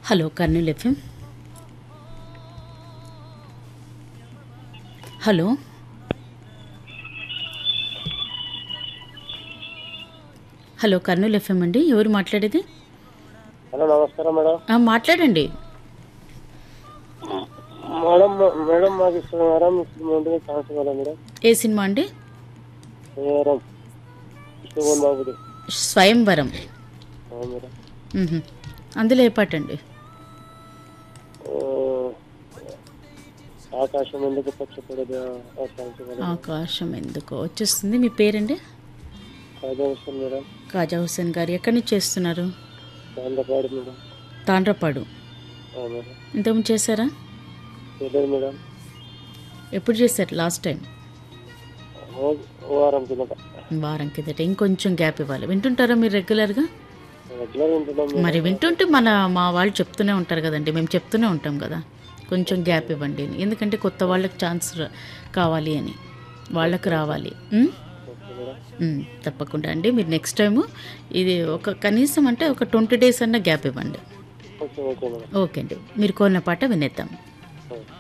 Hello Kurnool FM hello hello Kurnool FM అండి ఎవరు మాట్లాడేది హలో నమస్కారం మేడం ఆ, మాట్లాడండి మేడం మేడం మాకు ఇప్పుడు మేడం ఇప్పుడు ముందుగా ఛాన్స్ ఇవ్వాలి మేడం ఏ సినిమా అండి మేడం శివన్ బాబుది స్వయంవరం అవును మేడం మ్హూ. అందులో ఏ పాట అండి ఆ, ఆకాశం ఎందుకు పచ్చపడదు ఆ ఛాన్స్ ఇవ్వాలి ఆకాశం ఎందుకో వచ్చేస్తుంది మీ పేరండి కాజా వస్తుంది మేడం కాజా హుసేన్ గారు ఎక్కడి నుంచి చేస్తున్నారు దాంతపాడు మేడం తాండ్రపాడు ఆ మేడం ఇంతకుముందు చేశారా తెలియదు మేడం ఎప్పుడు చేశారు లాస్ట్ టైం ఓ- ఓ వారం కిందట వారం కిందట ఇంకొంచెం గ్యాప్ ఇవ్వాలి వింటుంటారా మీరు రెగ్యులర్గా రెగ్యులర్ ఉంటున్నాం మేడం. మరి వింటుంటే మన మా వాళ్ళు చెప్తూనే ఉంటారు కదండి మేము చెప్తూనే ఉంటాం కదా కొంచెం గ్యాప్ ఇవ్వండి అని. ఎందుకంటే కొత్త వాళ్ళకి ఛాన్స్ ర- కావాలి అని వాళ్ళకి రావాలి ఉం? ఓకే మేడం ఉం, తప్పకుండా అండి మీరు నెక్స్ట్ టైము ఇది ఒక కనీసం అంటే ఒక ట్వంటీ డేస్ అన్న గ్యాప్ ఇవ్వండి ఓకే ఓకే మేడం ఓకే అండి మీరు కోరిన పాట వినేద్దాం ఓకే.